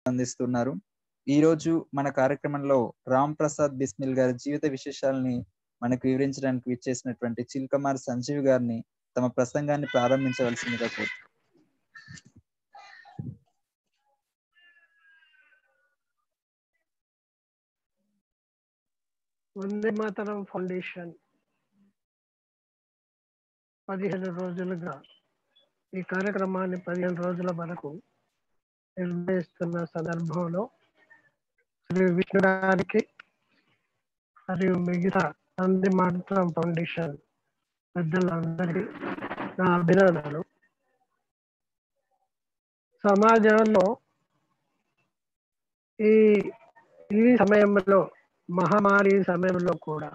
అందిస్తున్నారు ఈ రోజు మన కార్యక్రమంలో రామ్ ప్రసాద్ బిస్మిల్ గారి జీవిత విశేషాలని మనకు వివరించడానికి విచ్చేసినటువంటి చిల్కమార్ సంజీవ్ గారిని తమ ప్రసంగాన్ని ప్రారంభించవలసిందిగా కోరు వందే మాతరం ఫౌండేషన్ పదిహేను రోజులుగా ఈ కార్యక్రమాన్ని పదిహేను రోజుల వరకు నిర్వహిస్తున్న సందర్భంలో శ్రీ విష్ణు గారికి మరియు మిగతా వందే మాతరం ఫౌండేషన్ పెద్దలందరికీ నా అభినందనలు సమాజంలో ఈ ఈ సమయంలో మహమ్మారి సమయంలో కూడా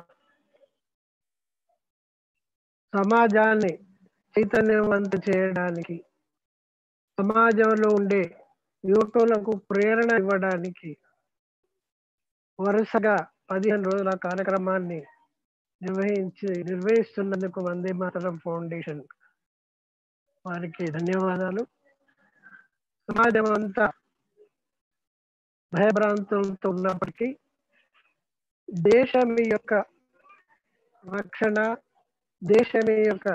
సమాజాన్ని చైతన్యవంతం చేయడానికి సమాజంలో ఉండే యువకులకు ప్రేరణ ఇవ్వడానికి వరుసగా పదిహేను రోజుల కార్యక్రమాన్ని నిర్వహించి నిర్వహిస్తున్నందుకు వందే మాతరం ఫౌండేషన్ వారికి ధన్యవాదాలు సమాజం అంతా భయభ్రాంతులతో ఉన్నప్పటికీ దేశం యొక్క రక్షణ దేశం యొక్క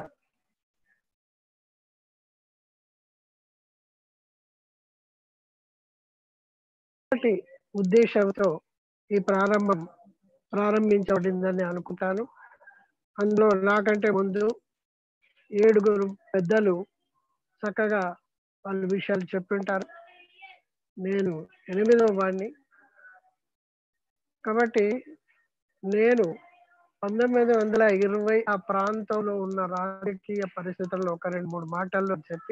ఉద్దేశంతో ఈ ప్రారంభం ప్రారంభించబడిందని అనుకుంటాను అందులో నాకంటే ముందు ఏడుగురు పెద్దలు చక్కగా వాళ్ళ విషయాలు చెప్పింటారు నేను ఎనిమిదవ వాడిని కాబట్టి నేను పంతొమ్మిది వందల ఇరవై ఆ ప్రాంతంలో ఉన్న రాజకీయ పరిస్థితుల్లో ఒక రెండు మూడు మాటల్లో చెప్పి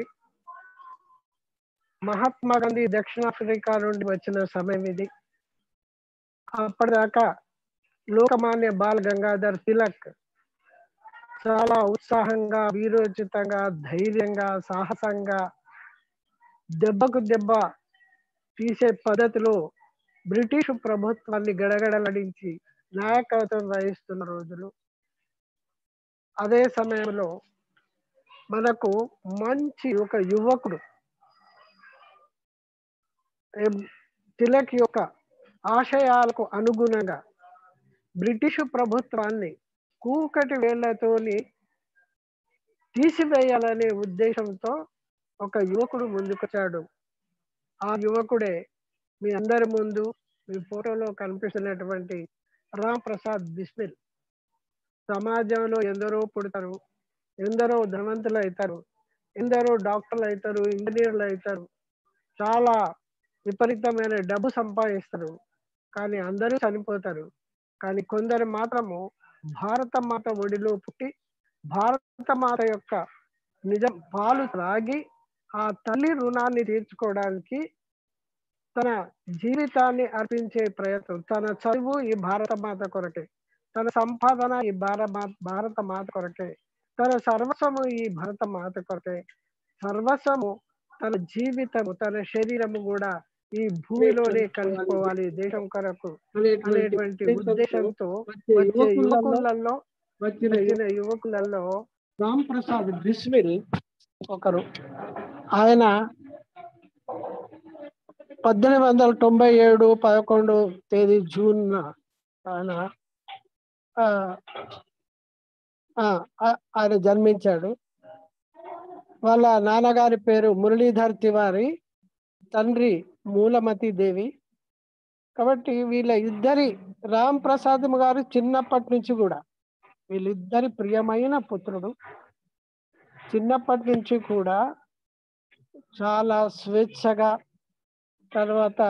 మహాత్మా గాంధీ దక్షిణాఫ్రికా నుండి వచ్చిన సమయం ఇది అప్పటిదాకా లోకమాన్య బాల్ గంగాధర్ తిలక్ చాలా ఉత్సాహంగా వీరోచితంగా ధైర్యంగా సాహసంగా దెబ్బకు దెబ్బ తీసే పద్ధతిలో బ్రిటిష్ ప్రభుత్వాన్ని గడగడలడించి నాయకత్వం వహిస్తున్న రోజులు అదే సమయంలో మనకు మంచి ఒక యువకుడు తిలక్ యొక్క ఆశయాలకు అనుగుణంగా బ్రిటిష్ ప్రభుత్వాన్ని కూకటి వేళ్లతోని తీసివేయాలనే ఉద్దేశంతో ఒక యువకుడు ముందుకొచ్చాడు ఆ యువకుడే మీ అందరి ముందు మీ ఫోటోలో కనిపిస్తున్నటువంటి రామ్ ప్రసాద్ బిస్మిల్ సమాజంలో ఎందరో పుడతారు ఎందరో ధనవంతులు అవుతారు ఎందరో డాక్టర్లు అవుతారు ఇంజనీర్లు అవుతారు చాలా విపరీతమైన డబ్బు సంపాదిస్తారు కానీ అందరూ చనిపోతారు కానీ కొందరు మాత్రము భారత మాత ఒడిలో పుట్టి భారత మాత యొక్క నిజం పాలు త్రాగి ఆ తల్లి రుణాన్ని తీర్చుకోవడానికి తన జీవితాన్ని అర్పించే ప్రయత్నం తన చదువు ఈ భారత మాత కొరకే తన సంపాదన ఈ భారత భారత మాత కొరకే తన సర్వస్వము ఈ భారత మాత కొరకే సర్వస్వము తన జీవితము తన శరీరము కూడా ఈ భూమిలోనే కలిసిపోవాలి దేశం కొరకు అనేటువంటి ఉద్దేశంతో వచ్చే యువకులలో వచ్చిన యువకులలో రామ్ ప్రసాద్ బిస్మిల్ ఒకరు ఆయన పద్దెనిమిది వందల తొంభై ఏడు పదకొండు తేదీ జూన్ ఆయన ఆయన జన్మించాడు వాళ్ళ నాన్నగారి పేరు మురళీధర్ తివారి తండ్రి మూలమతి దేవి కాబట్టి వీళ్ళ ఇద్దరి రామ్ ప్రసాద్ గారు చిన్నప్పటి నుంచి కూడా వీళ్ళిద్దరి ప్రియమైన పుత్రుడు చిన్నప్పటి నుంచి కూడా చాలా స్వేచ్ఛగా తర్వాత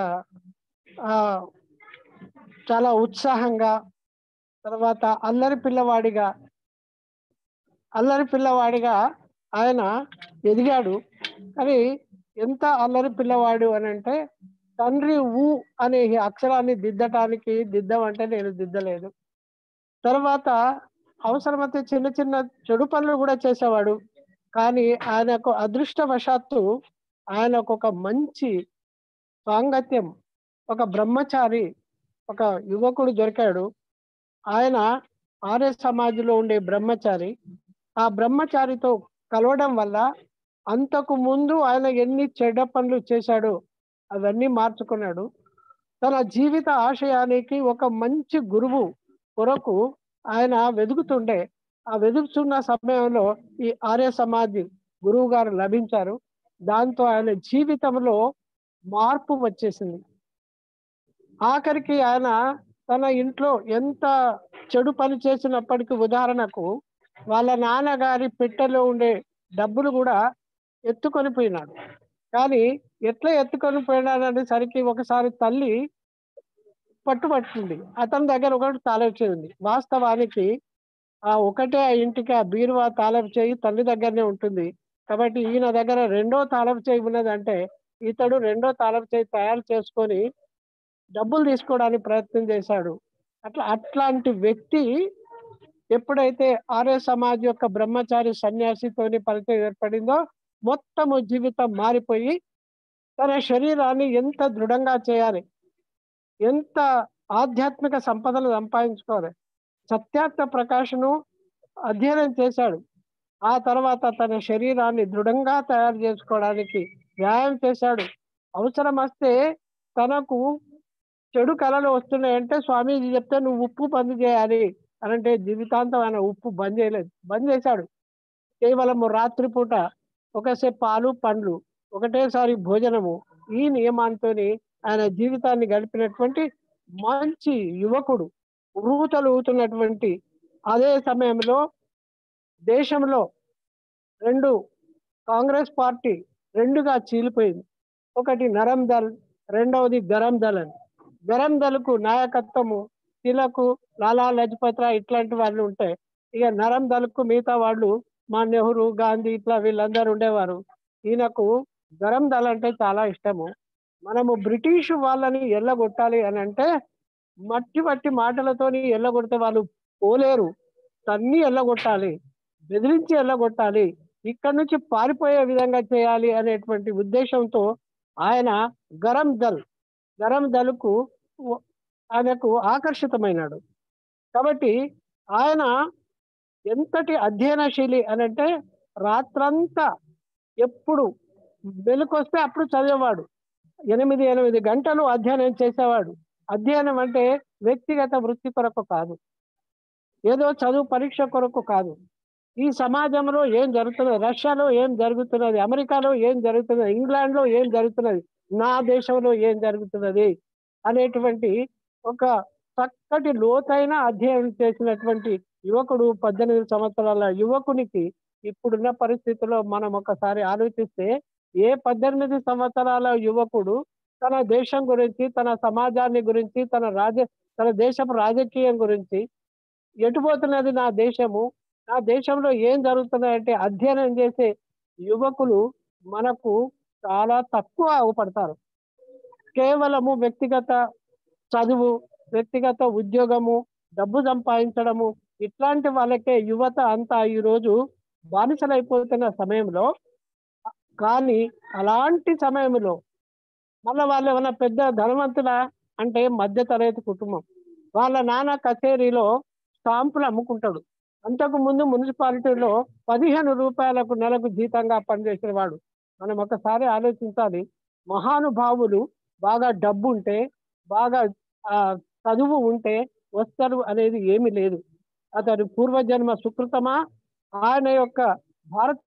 చాలా ఉత్సాహంగా తర్వాత అల్లరి పిల్లవాడిగా అల్లరి పిల్లవాడిగా ఆయన ఎదిగాడు కానీ ఎంత అల్లరి పిల్లవాడు అని అంటే తండ్రి ఊ అనే అక్షరాన్ని దిద్దటానికి దిద్దమంటే నేను దిద్దలేదు తర్వాత అవసరమైతే చిన్న చిన్న చెడు పనులు కూడా చేసేవాడు కానీ ఆయనకు అదృష్టవశాత్తు ఆయనకు ఒక మంచి సాంగత్యం ఒక బ్రహ్మచారి ఒక యువకుడు దొరికాడు ఆయన ఆర్య సమాజ్లో ఉండే బ్రహ్మచారి ఆ బ్రహ్మచారితో కలవడం వల్ల అంతకు ముందు ఆయన ఎన్ని చెడ్డ పనులు చేశాడో అవన్నీ మార్చుకున్నాడు తన జీవిత ఆశయానికి ఒక మంచి గురువు కొరకు ఆయన వెతుకుతుండే ఆ వెతుకుతున్న సమయంలో ఈ ఆర్య సమాజ్ గురువు గారు లభించారు దాంతో ఆయన జీవితంలో మార్పు వచ్చేసింది ఆఖరికి ఆయన తన ఇంట్లో ఎంత చెడు పని చేసినప్పటికీ ఉదాహరణకు వాళ్ళ నాన్నగారి పెట్టెలో ఉండే డబ్బులు కూడా ఎత్తుకొని పోయినాడు కానీ ఎట్లా ఎత్తుకొని పోయినాడనే సరికి ఒకసారి తల్లి పట్టుబట్టింది అతని దగ్గర ఒకటి తాళం చేయి ఉంది వాస్తవానికి ఆ ఒకటే ఆ ఇంటికి ఆ బీరువా తాళం చేయి తల్లి దగ్గరనే ఉంటుంది కాబట్టి ఈయన దగ్గర రెండో తాళం చేయి ఉన్నదంటే ఇతడు రెండో తాళం చేయి తయారు చేసుకొని డబ్బులు తీసుకోవడానికి ప్రయత్నం చేశాడు అట్లా అట్లాంటి వ్యక్తి ఎప్పుడైతే ఆర్య సమాజ్ యొక్క బ్రహ్మచారి సన్యాసితోని పరిచయం ఏర్పడిందో మొత్తము జీవితం మారిపోయి తన శరీరాన్ని ఎంత దృఢంగా చేయాలి ఎంత ఆధ్యాత్మిక సంపదను సంపాదించుకోవాలి సత్యార్థ ప్రకాశను అధ్యయనం చేశాడు ఆ తర్వాత తన శరీరాన్ని దృఢంగా తయారు చేసుకోవడానికి వ్యాయామం చేశాడు అవసరం వస్తే తనకు చెడు కళలు వస్తున్నాయంటే స్వామీజీ చెప్తే నువ్వు ఉప్పు బంద్ చేయాలి అని అంటే జీవితాంతం ఆయన ఉప్పు బంద్ చేయలేదు బంద్ చేశాడు కేవలం రాత్రిపూట ఒకసేపు పాలు పండ్లు ఒకటేసారి భోజనము ఈ నియమాంతో ఆయన జీవితాన్ని గడిపినటువంటి మంచి యువకుడు ఊతలు ఊతున్నటువంటి అదే సమయంలో దేశంలో రెండు కాంగ్రెస్ పార్టీ రెండుగా చీలిపోయింది ఒకటి నరం దల్ రెండవది గరం దల్ అని గరం దళకు నాయకత్వము తిలకు లాలా లజపత్ రాయ్ ఇట్లాంటి వాళ్ళు ఉంటాయి ఇక నరం దళకు మిగతా వాళ్ళు మా నెహ్రూ గాంధీ ఇట్లా వీళ్ళందరూ ఉండేవారు ఈయనకు గరం దళ అంటే చాలా ఇష్టము మనము బ్రిటిష్ వాళ్ళని ఎల్లగొట్టాలి అని అంటే మట్టి మట్టి మాటలతోని ఎల్లగొడితే వాళ్ళు పోలేరు తన్ని ఎల్లగొట్టాలి బెదిరించి ఎల్లగొట్టాలి ఇక్కడ నుంచి పారిపోయే విధంగా చేయాలి అనేటువంటి ఉద్దేశంతో ఆయన గరం దల్ గరం దళకు ఆయనకు ఆకర్షితమైనాడు కాబట్టి ఆయన ఎంతటి అధ్యయనశీలి అని అంటే రాత్రంతా ఎప్పుడు వెలుకొస్తే అప్పుడు చదివేవాడు ఎనిమిది ఎనిమిది గంటలు అధ్యయనం చేసేవాడు అధ్యయనం అంటే వ్యక్తిగత వృత్తి కొరకు కాదు ఏదో చదువు పరీక్ష కొరకు కాదు ఈ సమాజంలో ఏం జరుగుతున్నది రష్యాలో ఏం జరుగుతున్నది అమెరికాలో ఏం జరుగుతున్నది ఇంగ్లాండ్లో ఏం జరుగుతున్నది నా దేశంలో ఏం జరుగుతున్నది అనేటువంటి ఒక చక్కటి లోతైన అధ్యయనం చేసినటువంటి యువకుడు పద్దెనిమిది సంవత్సరాల యువకునికి ఇప్పుడున్న పరిస్థితిలో మనం ఒకసారి ఆలోచిస్తే ఏ పద్దెనిమిది సంవత్సరాల యువకుడు తన దేశం గురించి తన సమాజాన్ని గురించి తన రాజ తన దేశపు రాజకీయం గురించి ఎటుపోతున్నది నా దేశము నా దేశంలో ఏం జరుగుతున్నాయంటే అధ్యయనం చేసే యువకులు మనకు చాలా తక్కువ అవపడతారు కేవలము వ్యక్తిగత చదువు వ్యక్తిగత ఉద్యోగము డబ్బు సంపాదించడము ఇట్లాంటి వాళ్ళకే యువత అంతా ఈరోజు బానిసలైపోతున్న సమయంలో కానీ అలాంటి సమయంలో మళ్ళీ వాళ్ళు ఏమైనా పెద్ద ధనవంతుల అంటే మధ్య తరగతి కుటుంబం వాళ్ళ నాన్న కచేరీలో స్టాంపులు అమ్ముకుంటాడు అంతకు ముందు మున్సిపాలిటీలో పదిహేను రూపాయలకు నెలకు జీతంగా పనిచేసిన వాడు మనం ఒకసారి ఆలోచించాలి మహానుభావులు బాగా డబ్బు ఉంటే బాగా ఆ, చదువు ఉంటే వస్తారు అనేది ఏమీ లేదు అతని పూర్వజన్మ సుకృతమా ఆయన యొక్క భారత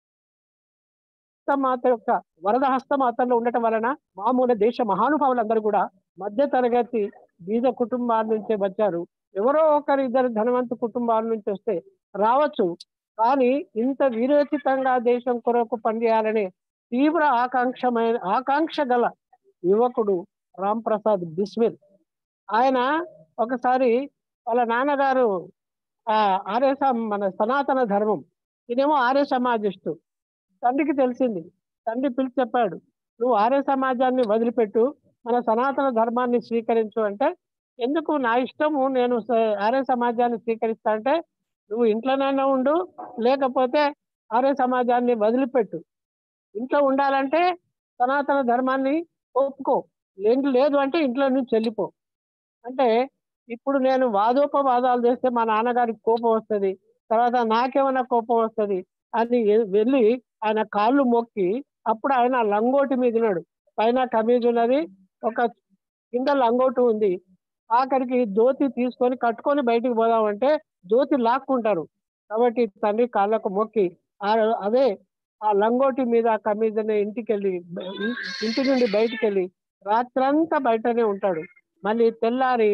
మాత యొక్క వరద హస్తం అతనిలో ఉండటం వలన మామూలు దేశ మహానుభావులందరూ కూడా మధ్య తరగతి బీద కుటుంబాల నుంచే వచ్చారు ఎవరో ఒకరు ఇద్దరు ధనవంతు కుటుంబాల నుంచి వస్తే రావచ్చు కానీ ఇంత వీరోచితంగా దేశం కొరకు పనిచేయాలనే తీవ్ర ఆకాంక్షమైన ఆకాంక్ష గల యువకుడు రామ్ ప్రసాద్ బిస్మిల్ ఆయన ఒకసారి వాళ్ళ నాన్నగారు ఆ ఆర్య సమ- మన సనాతన ధర్మం ఇదేమో ఆర్య సమాజిస్టు తండ్రికి తెలిసింది తండ్రి పిలిచి చెప్పాడు నువ్వు ఆర్య సమాజాన్ని వదిలిపెట్టు మన సనాతన ధర్మాన్ని స్వీకరించు అంటే ఎందుకు నా ఇష్టము నేను స- ఆర్య సమాజాన్ని స్వీకరిస్తా అంటే నువ్వు ఇంట్లోనైనా ఉండు లేకపోతే ఆర్య సమాజాన్ని వదిలిపెట్టు ఇంట్లో ఉండాలంటే సనాతన ధర్మాన్ని ఒప్పుకో లేదు లేదు అంటే ఇంట్లో నుంచి వెళ్ళిపో అంటే ఇప్పుడు నేను వాదోపవాదాలు చేస్తే మా నాన్నగారికి కోపం వస్తుంది తర్వాత నాకేమైనా కోపం వస్తుంది అని ఎ- వెళ్ళి ఆయన కాళ్ళు మొక్కి అప్పుడు ఆయన లంగోటి మీదినాడు పైన కమీజ్ ఉన్నది ఒక కింద లంగోటు ఉంది ఆఖరికి ధోతి తీసుకొని కట్టుకొని బయటికి పోదామంటే ధోతి లాక్కుంటారు కాబట్టి తండ్రి కాళ్ళకు మొక్కి ఆ- అదే ఆ లంగోటి మీద కమీజ్ అనే ఇంటికి వెళ్ళి బ- ఇ- ఇంటి నుండి బయటికి వెళ్ళి రాత్రంతా బయటనే ఉంటాడు మళ్ళీ తెల్లారి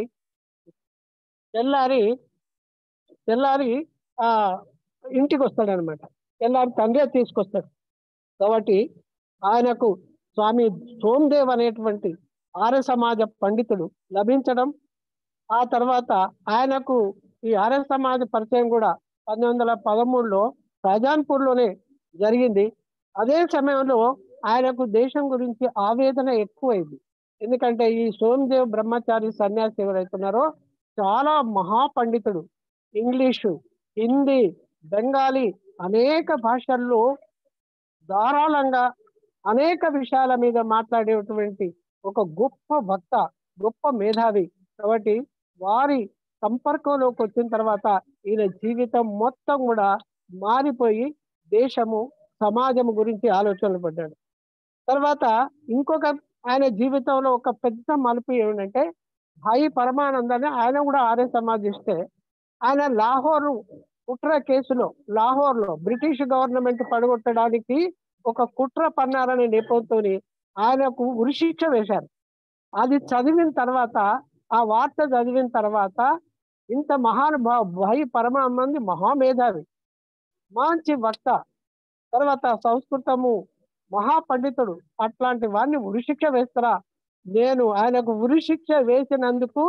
తెల్లారి తెల్లారి ఆ ఇంటికి వస్తాడు అనమాట తెల్లారి తండ్రి తీసుకొస్తాడు కాబట్టి ఆయనకు స్వామి సోమదేవ్ అనేటువంటి ఆర్య సమాజ పండితుడు లభించడం ఆ తర్వాత ఆయనకు ఈ ఆర్య సమాజ పరిచయం కూడా పంతొమ్మిది వందల పదమూడులో షాజాన్పూర్లోనే జరిగింది అదే సమయంలో ఆయనకు దేశం గురించి ఆవేదన ఎక్కువైంది ఎందుకంటే ఈ సోమదేవ్ బ్రహ్మచారి సన్యాసి ఎవరైతున్నారో చాలా మహాపండితుడు ఇంగ్లీషు హిందీ బెంగాలీ అనేక భాషల్లో ధారాళంగా అనేక విషయాల మీద మాట్లాడేటువంటి ఒక గొప్ప వక్త గొప్ప మేధావి కాబట్టి వారి సంపర్కంలోకి వచ్చిన తర్వాత ఈయన జీవితం మొత్తం కూడా మారిపోయి దేశము సమాజం గురించి ఆలోచనలు పడ్డాడు తర్వాత ఇంకొక ఆయన జీవితంలో ఒక పెద్ద మలుపు ఏమిటంటే భాయి పరమానందని ఆయన కూడా ఆర్య సమాధిస్తే ఆయన లాహోర్ కుట్ర కేసులో లాహోర్ లో బ్రిటిష్ గవర్నమెంట్ పడగొట్టడానికి ఒక కుట్ర పన్నారనే నేపథ్యంతో ఆయనకు ఉరిశిక్ష వేశారు అది చదివిన తర్వాత ఆ వార్త చదివిన తర్వాత ఇంత మహానుభావ భాయి పరమానంది మహామేధావి మంచి వక్త తర్వాత సంస్కృతము మహాపండితుడు అట్లాంటి వాడిని ఉరిశిక్ష వేస్తారా నేను ఆయనకు ఉరిశిక్ష వేసినందుకు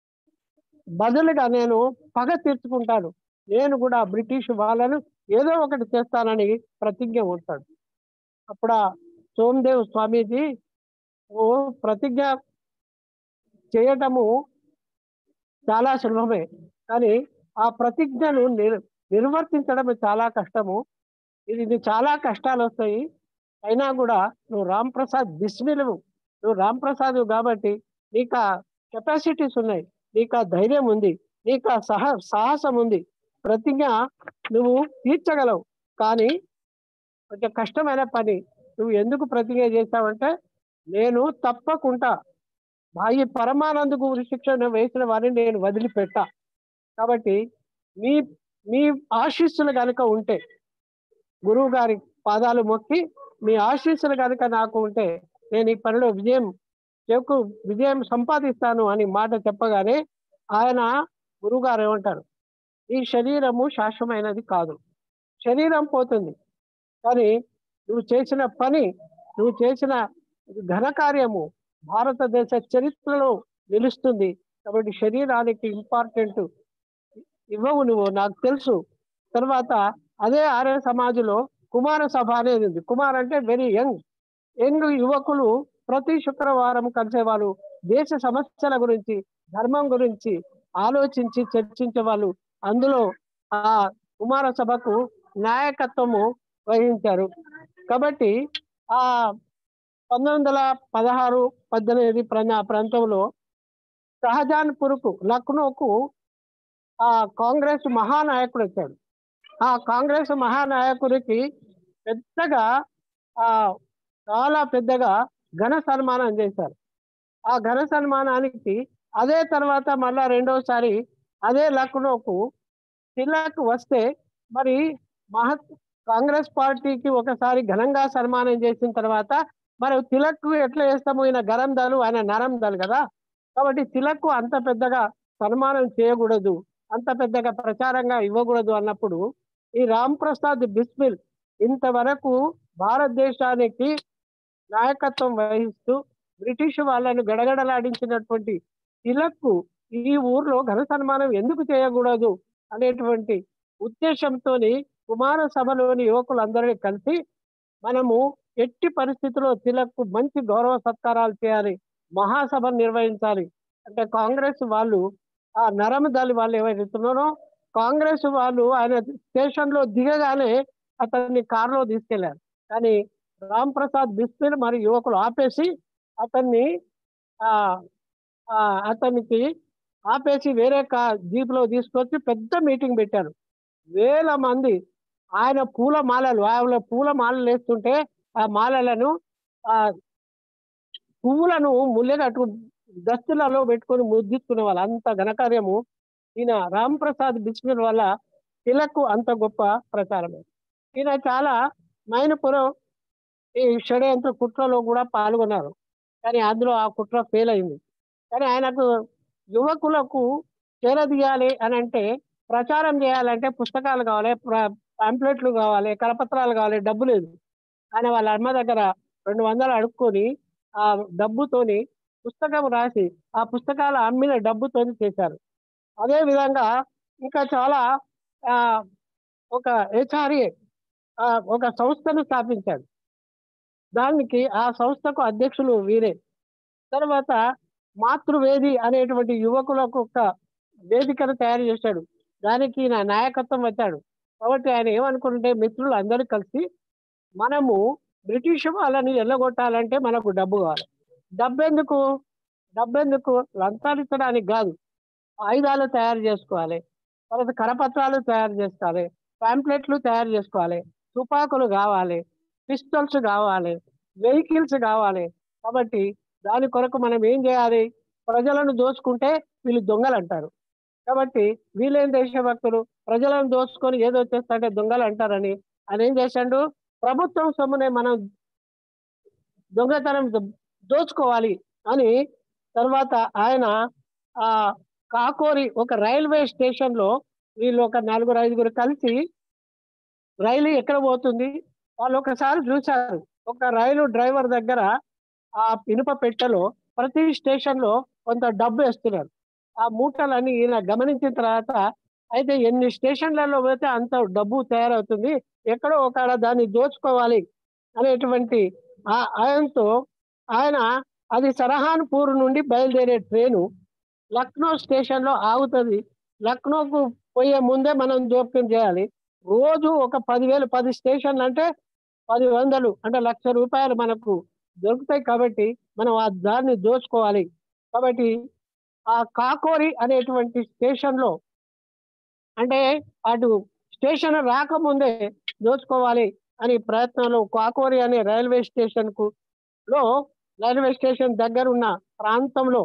బదులుగా నేను పగ తీర్చుకుంటాను నేను కూడా బ్రిటిష్ వాళ్ళను ఏదో ఒకటి చేస్తానని ప్రతిజ్ఞ ఉంటాడు అప్పుడు ఆ సోమదేవ్ స్వామీజీ ఓ ప్రతిజ్ఞ చేయటము చాలా సులభమే కానీ ఆ ప్రతిజ్ఞను నిర్ నిర్వర్తించడం చాలా కష్టము ఇది ఇది చాలా కష్టాలు వస్తాయి అయినా కూడా నువ్వు రామ్ ప్రసాద్ బిస్మిలవు నువ్వు రామ్ ప్రసాద్ కాబట్టి నీకు ఆ కెపాసిటీస్ ఉన్నాయి నీకు ఆ ధైర్యం ఉంది నీకు ఆ సహ సాహసం ఉంది ప్రతిజ్ఞ నువ్వు తీర్చగలవు కానీ కొంచెం కష్టమైన పని నువ్వు ఎందుకు ప్రతిజ్ఞ చేస్తావంటే నేను తప్పకుండా భాయి పరమానందకు శిక్షణ వేసిన వారిని నేను వదిలిపెట్టా కాబట్టి మీ మీ ఆశీస్సులు కనుక ఉంటే గురువు గారి పాదాలు మొక్కి మీ ఆశీస్సులు కనుక నాకు ఉంటే నేను ఈ పనిలో విజయం చేకు విజయం సంపాదిస్తాను అని మాట చెప్పగానే ఆయన గురువుగారు ఏమంటారు ఈ శరీరము శాశ్వతమైనది కాదు శరీరం పోతుంది కానీ నువ్వు చేసిన పని నువ్వు చేసిన ఘనకార్యము భారతదేశ చరిత్రలో నిలుస్తుంది కాబట్టి శరీరానికి ఇంపార్టెంట్ ఇవ్వవు నువ్వు నాకు తెలుసు తర్వాత అదే ఆర్య సమాజంలో కుమార సభ అనేది ఉంది కుమార్ అంటే వెరీ యంగ్ యంగ్ యువకులు ప్రతి శుక్రవారం కలిసేవాళ్ళు దేశ సమస్యల గురించి ధర్మం గురించి ఆలోచించి చర్చించే వాళ్ళు అందులో ఆ కుమార సభకు నాయకత్వము వహించారు కాబట్టి ఆ పంతొమ్మిది వందల పదహారు పద్దెనిమిది ప్ర ప్రాంతంలో షహజాన్పూర్కు లక్నోకు ఆ కాంగ్రెస్ మహానాయకుడు వచ్చాడు ఆ కాంగ్రెస్ మహానాయకుడికి పెద్దగా ఆ చాలా పెద్దగా ఘన సన్మానం చేశారు ఆ ఘన సన్మానానికి అదే తర్వాత మళ్ళా రెండోసారి అదే లక్నోకు తిలక్ వస్తే మరి మహత్ కాంగ్రెస్ పార్టీకి ఒకసారి ఘనంగా సన్మానం చేసిన తర్వాత మరి తిలక్ ఎట్లా చేస్తాము ఈయన గరం దలు ఆయన నరం దలు కదా కాబట్టి తిలక్ అంత పెద్దగా సన్మానం చేయకూడదు అంత పెద్దగా ప్రచారంగా ఇవ్వకూడదు అన్నప్పుడు ఈ రామ్ ప్రసాద్ బిస్మిల్ ఇంతవరకు భారతదేశానికి నాయకత్వం వహిస్తూ బ్రిటిష్ వాళ్ళను గడగడలాడించినటువంటి తిలక్కు ఈ ఊర్లో ఘన సన్మానం ఎందుకు చేయకూడదు అనేటువంటి ఉద్దేశంతో కుమార సభలోని యువకులందరినీ కలిసి మనము ఎట్టి పరిస్థితుల్లో తిలక్కు మంచి గౌరవ సత్కారాలు చేయాలి మహాసభ నిర్వహించాలి అంటే కాంగ్రెస్ వాళ్ళు ఆ నరమ దళి వాళ్ళు ఏవైతున్నారో కాంగ్రెస్ వాళ్ళు ఆయన స్టేషన్ లో దిగగానే అతన్ని కారులో తీసుకెళ్లారు కానీ రామ్ ప్రసాద్ బిస్మిల్ మరి యువకులు ఆపేసి అతన్ని ఆ ఆ, అతనికి ఆపేసి వేరే కా జీప్ లో తీసుకొచ్చి పెద్ద మీటింగ్ పెట్టారు వేల మంది ఆయన పూల మాలలు ఆయన పూల మాలలు వేస్తుంటే ఆ మాలలను ఆ పువ్వులను ముల్లెగట్టు దస్తులలో పెట్టుకొని ముద్దించుకునే వాళ్ళు అంత ఘనకార్యము ఈయన రామ్ ప్రసాద్ బిస్మిల్ వల్ల తిలకు అంత గొప్ప ప్రచారమే ఈయన చాలా మైనపురం ఈ షడ్యంత్ర కుట్రలో కూడా పాల్గొన్నారు కానీ అందులో ఆ కుట్ర ఫెయిల్ అయింది కానీ ఆయనకు యువకులకు చేరదీయాలి అని అంటే ప్రచారం చేయాలంటే పుస్తకాలు కావాలి పాంప్లెట్లు కావాలి కరపత్రాలు కావాలి డబ్బు లేదు ఆయన వాళ్ళ అమ్మ దగ్గర రెండు వందలు అడుక్కొని ఆ డబ్బుతోని పుస్తకం రాసి ఆ పుస్తకాలు అమ్మిన డబ్బుతోని చేశారు అదే విధంగా ఇంకా చాలా ఆ ఒక హెచ్ఆర్ఏ ఒక సంస్థను స్థాపించాడు దానికి ఆ సంస్థకు అధ్యక్షులు వీరే తర్వాత మాతృవేది అనేటువంటి యువకులకు ఒక వేదికను తయారు చేశాడు దానికి నా నాయకత్వం వచ్చాడు కాబట్టి ఆయన ఏమనుకుంటే మిత్రులు అందరూ కలిసి మనము బ్రిటిష్ వాళ్ళని ఎల్లగొట్టాలంటే మనకు డబ్బు కావాలి డబ్బు ఎందుకు డబ్బు ఎందుకు లంచాలించడానికి కాదు ఆయుధాలు తయారు చేసుకోవాలి తర్వాత కరపత్రాలు తయారు చేసుకోవాలి పాంప్లెట్లు తయారు చేసుకోవాలి తుపాకులు కావాలి పిస్టల్స్ కావాలి వెహికల్స్ కావాలి కాబట్టి దాని కొరకు మనం ఏం చేయాలి ప్రజలను దోచుకుంటే వీళ్ళు దొంగలు అంటారు కాబట్టి వీళ్ళేం దేశభక్తులు ప్రజలను దోచుకొని ఏదో చేస్తాంటే దొంగలు అంటారని ఆయన ఏం చేశాడు ప్రభుత్వం సొమ్మునే మనం దొంగతనం దోచుకోవాలి అని తర్వాత ఆయన ఆ కాకోరి ఒక రైల్వే స్టేషన్ లో వీళ్ళు ఒక నలుగురు ఐదుగురు కలిసి రైలు ఎక్కడ పోతుంది వాళ్ళు ఒకసారి చూశారు ఒక రైలు డ్రైవర్ దగ్గర ఆ ఇనుప పెట్టెలో ప్రతి స్టేషన్ లో కొంత డబ్బు వేస్తున్నారు ఆ మూటలని ఈయన గమనించిన తర్వాత అయితే ఎన్ని స్టేషన్లలో పోతే అంత డబ్బు తయారవుతుంది ఎక్కడో ఒక దాన్ని దోచుకోవాలి అనేటువంటి ఆ ఆయనతో ఆయన అది సరహాన్పూర్ నుండి బయలుదేరే ట్రైను లక్నో స్టేషన్ లో ఆగుతుంది లక్నోకు పోయే ముందే మనం జోక్యం చేయాలి రోజు ఒక పదివేలు పది స్టేషన్లు అంటే పది వందలు అంటే లక్ష రూపాయలు మనకు దొరుకుతాయి కాబట్టి మనం ఆ దాన్ని దోచుకోవాలి కాబట్టి ఆ కాకోరి అనేటువంటి స్టేషన్ లో అంటే అటు స్టేషన్ రాకముందే దోచుకోవాలి అని ప్రయత్నంలో కాకోరి అనే రైల్వే స్టేషన్ కు లో రైల్వే స్టేషన్ దగ్గర ఉన్న ప్రాంతంలో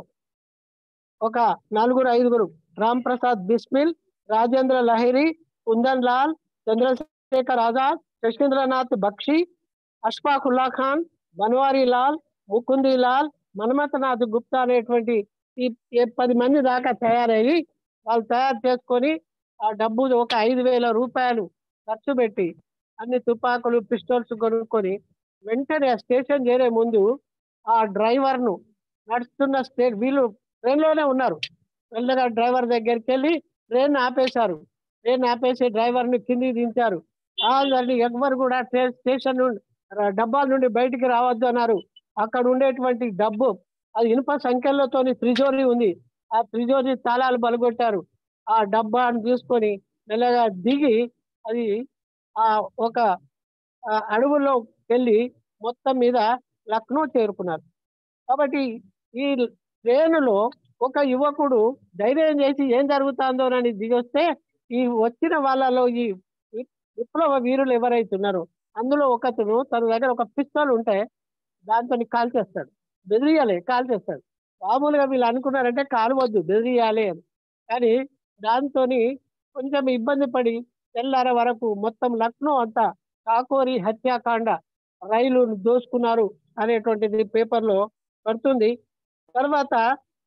ఒక నలుగురు ఐదుగురు రామ్ ప్రసాద్ బిస్మిల్ రాజేంద్ర లహిరి కుందన్ లాల్ చంద్రశేఖర్ ఆజాద్ శశీంద్రనాథ్ బక్షి అష్ఫాకుల్లా ఖాన్ బన్వారీ లాల్ ముకుంది లాల్ మన్మథనాథ్ గుప్తా అనేటువంటి ఈ ఈ పది మంది దాకా తయారయ్యి వాళ్ళు తయారు చేసుకొని ఆ డబ్బు ఒక ఐదు వేల రూపాయలు ఖర్చు పెట్టి అన్ని తుపాకులు పిస్టల్స్ కొనుక్కొని వెంటనే ఆ స్టేషన్ చేరే ముందు ఆ డ్రైవర్ ను నడుస్తున్న స్టే వీళ్ళు ట్రైన్ లోనే ఉన్నారు వెళ్ళగా డ్రైవర్ దగ్గరికి వెళ్ళి ట్రైన్ ఆపేశారు ట్రైన్ ఆపేసి డ్రైవర్ ని కిందికి దించారు వాళ్ళని ఎవ్వరు కూడా ట్రైన్ స్టేషన్ నుండి ర- డబ్బాల నుండి బయటికి రావద్దు అన్నారు అక్కడ ఉండేటువంటి డబ్బు అది ఇనుప సంఖ్యలతోని త్రిజోరి ఉంది ఆ త్రిజోరి తాళాలు బలగొట్టారు ఆ డబ్బాను తీసుకొని మెల్లగా దిగి అది ఆ ఒక ఆ అడవుల్లో వెళ్ళి మొత్తం మీద లక్నో చేరుకున్నారు కాబట్టి ఈ ట్రైనులో ఒక యువకుడు ధైర్యం చేసి ఏం జరుగుతుందోనని దిగొస్తే ఈ వచ్చిన వాళ్ళలో ఈ వి- విప్లవ వీరులు ఎవరైతే ఉన్నారో అందులో ఒకతను తన దగ్గర ఒక పిస్తోల్ ఉంటే దాంతో కాల్ చేస్తాడు బెదిరియాలి కాల్ చేస్తాడు మామూలుగా వీళ్ళు అనుకున్నారంటే కాలువద్దు బెదిరియాలి అని కానీ దాంతో కొంచెం ఇబ్బంది పడి తెల్లార వరకు మొత్తం లక్నో అంతా కాకోరి హత్యాకాండ రైలు దోసుకున్నారు అనేటువంటిది పేపర్లో పడుతుంది తర్వాత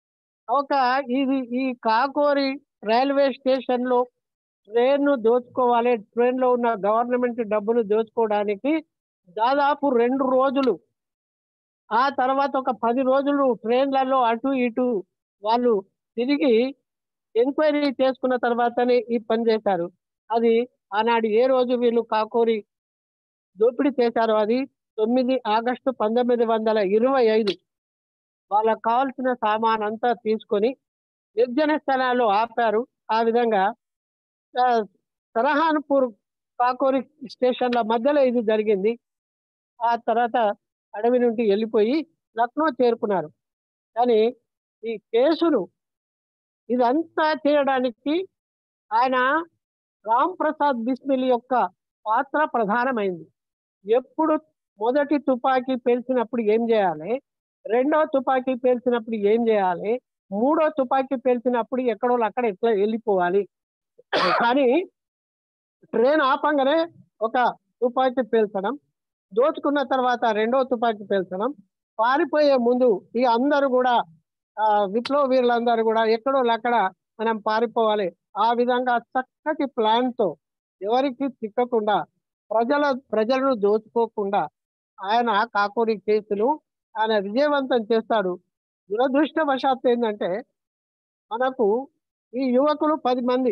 ఒక ఇది ఈ కాకోరి రైల్వే స్టేషన్ లో ట్రైన్ ను దోచుకోవాలి ట్రైన్ లో ఉన్న గవర్నమెంట్ డబ్బులు దోచుకోవడానికి దాదాపు రెండు రోజులు ఆ తర్వాత ఒక పది రోజులు ట్రైన్లలో అటు ఇటు వాళ్ళు తిరిగి ఎంక్వైరీ చేసుకున్న తర్వాతనే ఈ పని చేశారు అది ఆనాడు ఏ రోజు వీళ్ళు కాకోరి దోపిడీ చేశారో అది తొమ్మిది ఆగస్టు పంతొమ్మిది వందల ఇరవై ఐదు వాళ్ళకి కావాల్సిన సామాన్ అంతా తీసుకొని నిర్జన స్థలాల్లో ఆపారు ఆ విధంగా ఆ, సరహాన్పూర్ కాకోరి స్టేషన్ల మధ్యలో ఇది జరిగింది ఆ తర్వాత అడవి నుండి వెళ్ళిపోయి లక్నో చేరుకున్నారు కానీ ఈ కేసును ఇదంతా చేయడానికి ఆయన రామ్ ప్రసాద్ బిస్మిల్ యొక్క పాత్ర ప్రధానమైంది ఎప్పుడు మొదటి తుపాకీ పేల్చినప్పుడు ఏం చేయాలి రెండో తుపాకీ పేల్చినప్పుడు ఏం చేయాలి మూడో తుపాకీ పేల్చినప్పుడు ఎక్కడో అక్కడ ఎట్లా వెళ్ళిపోవాలి కానీ ట్రైన్ ఆపంగానే ఒక తుపాకీ పేల్చడం దోచుకున్న తర్వాత రెండో తుపాకీ పేల్చడం పారిపోయే ముందు ఈ అందరూ కూడా ఆ, విప్లవ వీరులందరూ కూడా ఎక్కడో అక్కడ మనం పారిపోవాలి ఆ విధంగా చక్కటి ప్లాన్ తో ఎవరికి చిక్కకుండా ప్రజల ప్రజలను దోచుకోకుండా ఆయన కాకూరి కేసును ఆయన విజయవంతం చేస్తాడు దురదృష్టవశాత్తు ఏంటంటే మనకు ఈ యువకులు పది మంది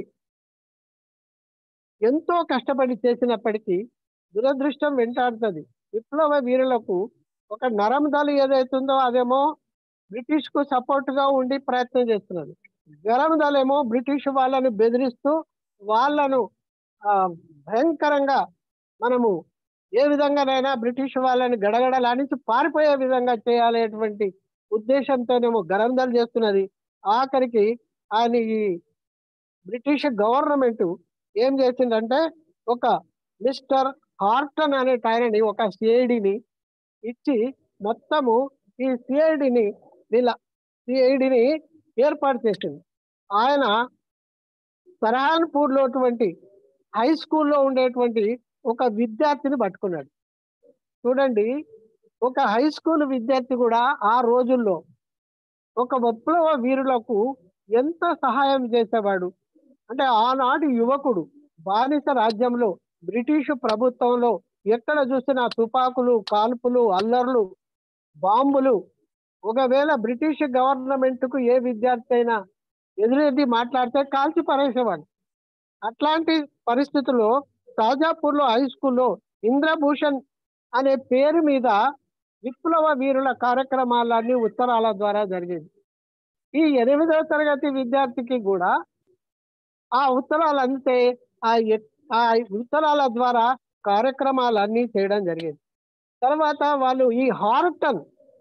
ఎంతో కష్టపడి చేసినప్పటికీ దురదృష్టం వెంటాడుతుంది విప్లవ వీరులకు ఒక నరందలు ఏదైతుందో అదేమో బ్రిటిష్ కు సపోర్ట్ గా ఉండి ప్రయత్నం చేస్తున్నది గరం దళేమో బ్రిటిష్ వాళ్ళను బెదిరిస్తూ వాళ్ళను ఆ, భయంకరంగా మనము ఏ విధంగానైనా బ్రిటిష్ వాళ్ళని గడగడలాడించి పారిపోయే విధంగా చేయాలనేటువంటి ఉద్దేశంతోనేమో గరందలు చేస్తున్నది ఆఖరికి ఆయన ఈ బ్రిటిష్ గవర్నమెంట్ ఏం చేసిందంటే ఒక మిస్టర్ హార్టన్ అనే టైరని ఒక సిఐడిని ఇచ్చి మొత్తము ఈ సిఐడిని వీళ్ళ సిఐడిని ఏర్పాటు చేసింది ఆయన సరహాన్పూర్ లో హై స్కూల్లో ఉండేటువంటి ఒక విద్యార్థిని పట్టుకున్నాడు చూడండి ఒక హై స్కూల్ విద్యార్థి కూడా ఆ రోజుల్లో ఒక విప్లవ వీరులకు ఎంత సహాయం చేసేవాడు అంటే ఆనాటి యువకుడు బానిస రాజ్యంలో బ్రిటిష్ ప్రభుత్వంలో ఎక్కడ చూసినా తుపాకులు కాల్పులు అల్లర్లు బాంబులు ఒకవేళ బ్రిటిష్ గవర్నమెంట్ కు ఏ విద్యార్థి అయినా ఎదురెద్ది మాట్లాడితే కాల్చి పరేసేవాడు అట్లాంటి పరిస్థితుల్లో షాజాపూర్ లో హై స్కూల్లో ఇంద్రభూషణ్ అనే పేరు మీద విప్లవ వీరుల కార్యక్రమాలన్నీ ఉత్తరాల ద్వారా జరిగేది ఈ ఎనిమిదవ తరగతి విద్యార్థికి కూడా ఆ ఉత్తరాలు అంతే ఆ ఎ- ఆ ఉత్తరాల ద్వారా కార్యక్రమాలన్నీ చేయడం జరిగేది తర్వాత వాళ్ళు ఈ హార్టన్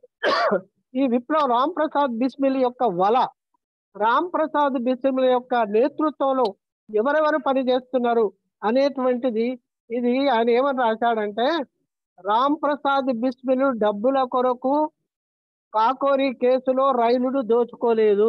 ఈ విప్లవ రామ్ ప్రసాద్ బిస్మిల్ యొక్క వల రామ్ ప్రసాద్ బిస్మిల్ యొక్క నేతృత్వంలో ఎవరెవరు పని చేస్తున్నారు అనేటువంటిది ఇది ఆయన ఏమని రాశాడంటే రామ్ ప్రసాద్ బిస్మిల్ డబ్బుల కొరకు కాకోరి కేసులో రైలును దోచుకోలేదు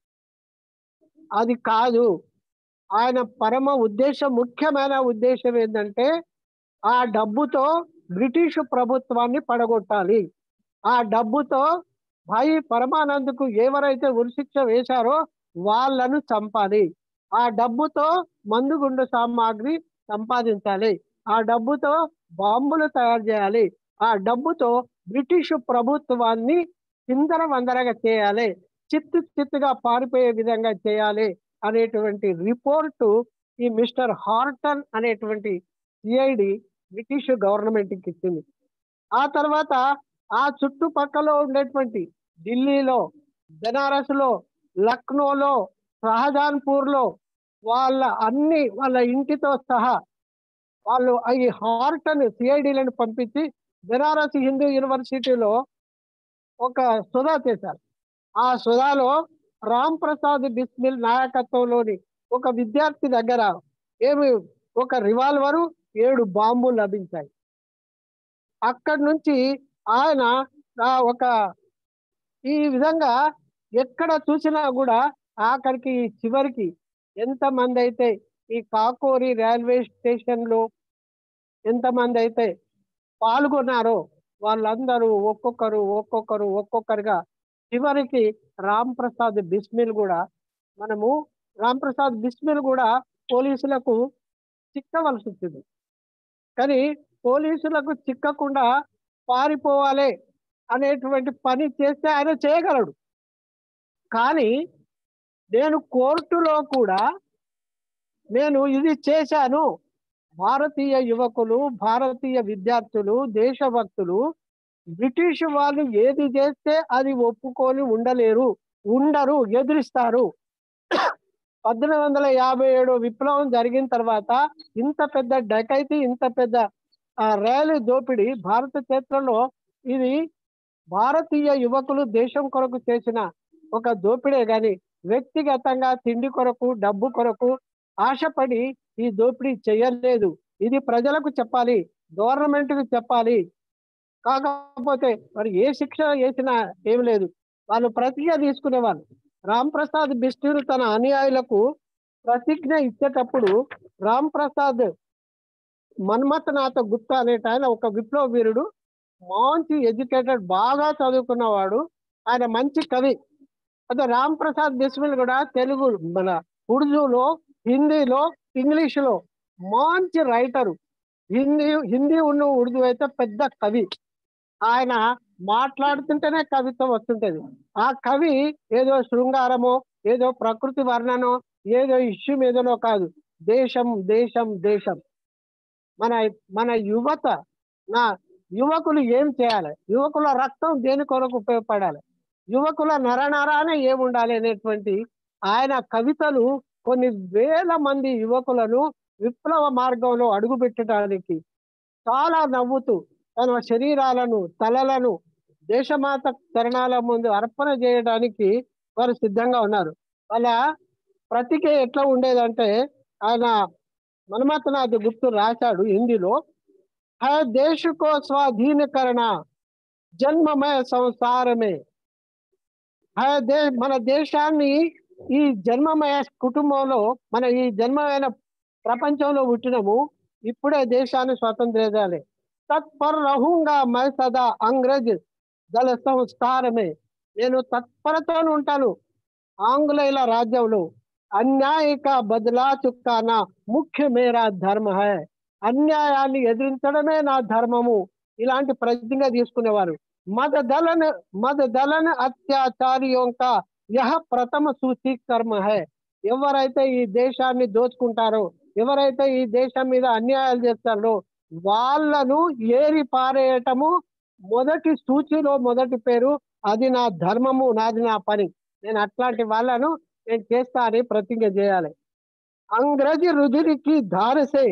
అది కాదు ఆయన పరమ ఉద్దేశం ముఖ్యమైన ఉద్దేశం ఏంటంటే ఆ డబ్బుతో బ్రిటిష్ ప్రభుత్వాన్ని పడగొట్టాలి ఆ డబ్బుతో భాయి పరమానంద్కు ఎవరైతే ఉరిశిక్ష వేశారో వాళ్ళను చంపాలి ఆ డబ్బుతో మందుగుండు సామాగ్రి సంపాదించాలి ఆ డబ్బుతో బాంబులు తయారు చేయాలి ఆ డబ్బుతో బ్రిటిష్ ప్రభుత్వాన్ని చిందర వందరగా చేయాలి చిత్తు చిత్తుగా పారిపోయే విధంగా చేయాలి అనేటువంటి రిపోర్టు ఈ మిస్టర్ హార్టన్ అనేటువంటి సిఐడి బ్రిటిష్ గవర్నమెంట్ కి ఇచ్చింది ఆ తర్వాత ఆ చుట్టుపక్కల ఉండేటువంటి ఢిల్లీలో బెనారస్ లో లక్నోలో షహజాన్పూర్ లో వాళ్ళ అన్ని వాళ్ళ ఇంటితో సహా వాళ్ళు ఈ హార్టన్ సిఐడిలను పంపించి బెనారస్ హిందూ యూనివర్సిటీలో ఒక సుధా చేశారు ఆ సుధాలో రామ్ ప్రసాద్ బిస్మిల్ నాయకత్వంలోని ఒక విద్యార్థి దగ్గర ఏమి ఒక రివాల్వరు ఏడు బాంబులు లభించాయి అక్కడి నుంచి ఆయన ఆ ఒక ఈ విధంగా ఎక్కడ చూసినా కూడా ఆఖరికి ఈ చివరికి ఎంతమంది అయితే ఈ కాకోరి రైల్వే స్టేషన్ లో ఎంతమంది అయితే పాల్గొన్నారో వాళ్ళందరూ ఒక్కొక్కరు ఒక్కొక్కరు ఒక్కొక్కరుగా చివరికి రామ్ ప్రసాద్ బిస్మిల్ కూడా మనము రామ్ ప్రసాద్ బిస్మిల్ కూడా పోలీసులకు చిక్కవలసి వచ్చింది కానీ పోలీసులకు చిక్కకుండా పారిపోవాలి అనేటువంటి పని చేస్తే ఆయన చేయగలడు కానీ నేను కోర్టులో కూడా నేను ఇది చేశాను భారతీయ యువకులు భారతీయ విద్యార్థులు దేశభక్తులు బ్రిటిష్ వాళ్ళు ఏది చేస్తే అది ఒప్పుకొని ఉండలేరు ఉండరు ఎదిరిస్తారు పద్దెనిమిది వందల యాభై ఏడు విప్లవం జరిగిన తర్వాత ఇంత పెద్ద డకైతి ఇంత పెద్ద ఆ, రైలు దోపిడీ భారత చరిత్రలో ఇది భారతీయ యువకులు దేశం కొరకు చేసిన ఒక దోపిడే గాని వ్యక్తిగతంగా తిండి కొరకు డబ్బు కొరకు ఆశపడి ఈ దోపిడీ చేయలేదు ఇది ప్రజలకు చెప్పాలి గవర్నమెంట్ కు చెప్పాలి కాకపోతే మరి ఏ శిక్ష వేసినా ఏం లేదు వాళ్ళు ప్రతిజ్ఞ తీసుకునేవాళ్ళు రామ్ ప్రసాద్ బిస్టిల్ తన అనుయాయులకు ప్రతిజ్ఞ ఇచ్చేటప్పుడు రామ్ ప్రసాద్ మన్మథనాథ గుప్తా అనేట ఆయన ఒక విప్లవ వీరుడు మంచి ఎడ్యుకేటెడ్ బాగా చదువుకున్నవాడు ఆయన మంచి కవి అదే రామ్ ప్రసాద్ బిస్మిల్ కూడా తెలుగు మన ఉర్దూలో హిందీలో ఇంగ్లీషులో మంచి రైటరు హిందీ హిందీ ఉన్న ఉర్దూ అయితే పెద్ద కవి ఆయన మాట్లాడుతుంటేనే కవిత్వం వస్తుంటది ఆ కవి ఏదో శృంగారమో ఏదో ప్రకృతి వర్ణనో ఏదో ఇష్యూ మీదనో కాదు దేశం దేశం దేశం మన మన యువత నా యువకులు ఏం చేయాలి యువకుల రక్తం దేని కొరకు ఉపయోగపడాలి యువకుల నరనరాన ఏముండాలి అనేటువంటి ఆయన కవితలు కొన్ని వేల మంది యువకులను విప్లవ మార్గంలో అడుగుపెట్టడానికి చాలా నవ్వుతూ తన శరీరాలను తలలను దేశమాత చరణాల ముందు అర్పణ చేయడానికి వారు సిద్ధంగా ఉన్నారు వాళ్ళ ప్రతికే ఎట్లా ఉండేదంటే ఆయన మన్మథనాథ్ గుప్తు రాశాడు హిందీలో హై దేశ కో స్వాధీనకరణ జన్మమయ సంసారమే హై దే మన దేశాన్ని ఈ జన్మమయ కుటుంబంలో మన ఈ జన్మమైన ప్రపంచంలో పుట్టినము ఇప్పుడే దేశాన్ని స్వతంత్రించాలి తత్పర్ రహుంగా మై సదా అంగ్రేజ్ దళ సంస్కారమే నేను తత్పరతో ఉంటాను ఆంగ్లేయుల రాజ్యంలో అన్యాయక బదలా చుక్కానా ముఖ్య మేరా ధర్మ హై అన్యాయాన్ని ఎదిరించడమే నా ధర్మము ఇలాంటి ప్రతిజ్ఞ తీసుకునేవారు మద దళన మద దళన అత్యాచార్యం కా యహ ప్రథమ సూచి కర్మ హై ఎవరైతే ఈ దేశాన్ని దోచుకుంటారో ఎవరైతే ఈ దేశం మీద అన్యాయాలు చేస్తారో వాళ్ళను ఏరి పారేయటము మొదటి సూచిలో మొదటి పేరు అది నా ధర్మము నాది నా పని నేను అట్లాంటి వాళ్ళను నేను చేస్తా అని ప్రతిజ్ఞ చేయాలి అంగ్రజీ రుధిరికి ధారసే